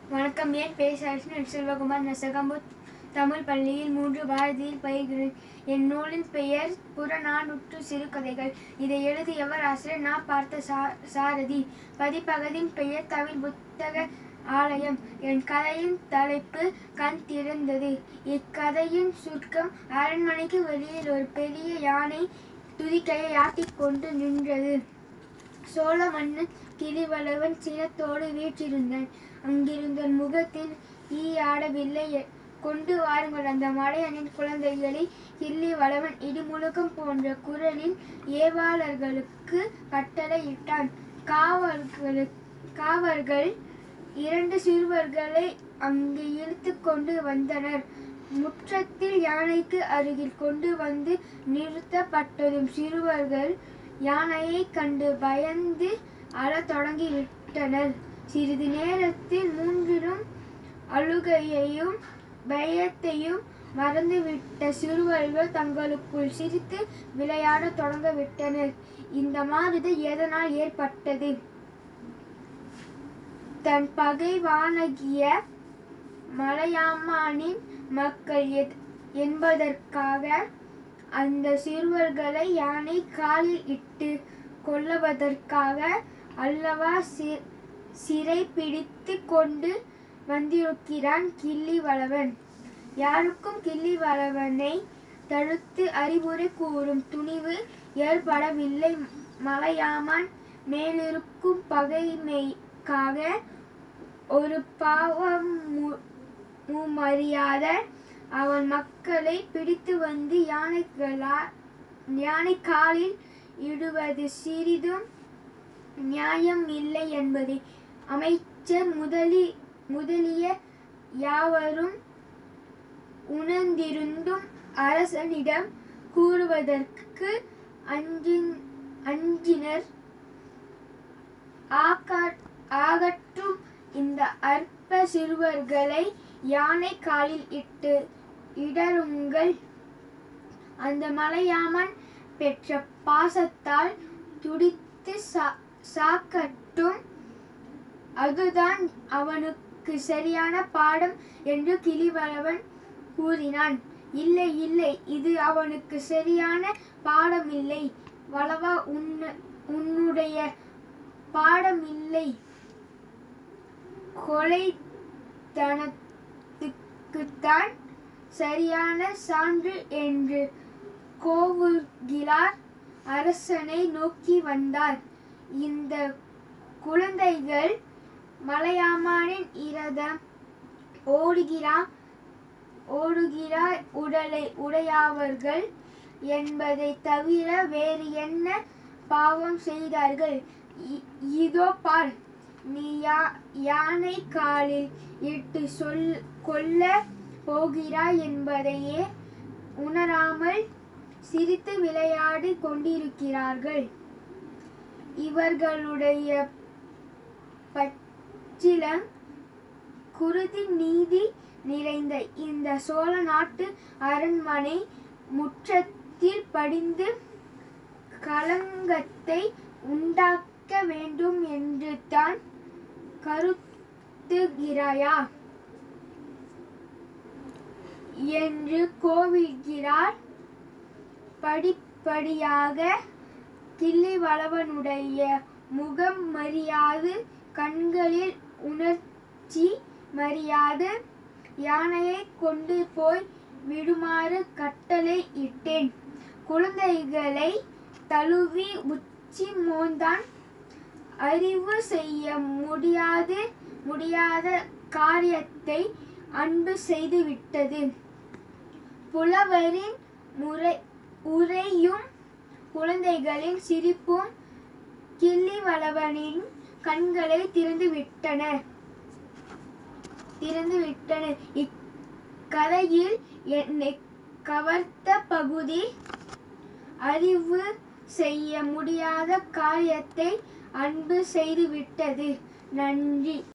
வணக்கம் என் பேர் சரஸ்வன் செல்வகுமார் நான் செகம்பூர் தமிழ் பள்ளியில் மூன்று பாரதியில் பயிர்கிறேன் என் நூலின் பெயர் புறநானூற்று சிறுகதைகள் இதை எழுதியவர் ஆசிரியர் நான் பார்த்த சா சாரதி பதிப்பகத்தின் பெயர் தமிழ் புத்தக ஆலயம் என் கதையின் தலைப்பு கண் திறந்தது இக்கதையின் சுருக்கம் அரண்மனைக்கு வெளியில் ஒரு பெரிய யானை துதிக்கையை ஆட்டிக் கொண்டு நின்றது சோழ மன்னன் கிளிவளவன் சினத்தோடு வீற்றிருந்தான் அங்கிருந்த முகத்தில் ஈ ஆடவில்லை எ- கொண்டு வாருங்கள் அந்த மடையனின் குழந்தைகளை கிள்ளி வளவன் இடிமுழக்கம் போன்ற குரலில் ஏவாளர்களுக்கு கட்டளையிட்டான் காவல்களு காவர்கள் இரண்டு சிறுவர்களை அங்கு இழுத்து கொண்டு வந்தனர் முற்றத்தில் யானைக்கு அருகில் கொண்டு வந்து நிறுத்தப்பட்டதும் சிறுவர்கள் யானையை கண்டு பயந்து அழத் தொடங்கி விட்டனர் சிறிது நேரத்தில் மூன்றிலும் அழுகையையும் பயத்தையும் மறந்துவிட்ட சிறுவர்கள் தங்களுக்குள் சிரித்து விளையாடத் தொடங்க விட்டனர் இந்த மாறுதல் எதனால் ஏற்பட்டது தன் பகைவானகிய மலையாமானின் மக்கள் எத்- என்பதற்காக அந்த சிறுவர்களை யானை காலில் இட்டு கொல்லுவதற்காக அல்லவா சி- சிறை பிடித்து கொண்டு வந்திருக்கிறான் கிள்ளி வளவன் யாருக்கும் கிள்ளி வளவனை தடுத்து அறிவுரை கூறும் துணிவு ஏற்படவில்லை மலையாமான் மேலிருக்கும் பகைமைக்காக ஒரு பாவம் மு- முமறியாத அவன் மக்களை பிடித்து வந்து யானைகளா யானை காலில் இடுவது சிறிதும் நியாயம் இல்லை என்பதை அமைச்சர் முதலி முதலிய யாவரும் உணர்ந்திருந்தும் அரசனிடம் கூறுவதற்கு அஞ்சின் அஞ்சினர் ஆகா- ஆகட்டும் இந்த அற்ப சிறுவர்களை யானை காலில் இட்டு இடருங்கள் அந்த மலையாமன் பெற்ற பாசத்தால் துடித்து சா- சாக்கட்டும் அதுதான் அவனுக்கு சரியான பாடம் என்று கிளிவளவன் கூறினான் இல்லை இல்லை இது அவனுக்கு சரியான பாடம் இல்லை வளவா உன்னு உன்னுடைய பாடம் இல்லை கொலைத்தனத்துக்குத்தான் சரியான சான்று என்று கோவுகிலார் அரசனை நோக்கி வந்தார் இந்த குழந்தைகள் மலையாமானின் இரதம் ஓடுகிறார் ஓடுகிறார் உடலை உடையவர்கள் என்பதை தவிர வேறு என்ன பாவம் செய்தார்கள் இ- இதோ பார் நீ யா- யானை காலில் இட்டு சொல் கொல்ல போகிறாய் என்பதையே உணராமல் சிரித்து விளையாடி கொண்டிருக்கிறார்கள் இவர்களுடைய பச்சிலம் குருதி நீதி நிறைந்த இந்த சோழ நாட்டு அரண்மனை முற்றத்தில் படிந்து களங்கத்தை உண்டாக்க வேண்டும் என்று தான் கருத்துகிறாயா என்று கோவிக்கிறார் படிப்படியாக கிள்ளி வளவனுடைய முகம் மறியாது கண்களில் உணர்ச்சி மறியாது யானையை கொண்டு போய் விடுமாறு கட்டளை இட்டேன் குழந்தைகளை தழுவி உச்சி மோந்தான் அறிவு செய்ய முடியாது முடியாத காரியத்தை அன்பு செய்துவிட்டது புலவரின் முறை உரையும் குழந்தைகளின் சிரிப்பும் கிள்ளி வளவனின் கண்களை திறந்து விட்டன திறந்து விட்டன இக்கதையில் என்னை கவர்ந்த பகுதி அறிவு செய்ய முடியாத காரியத்தை அன்பு செய்துவிட்டது நன்றி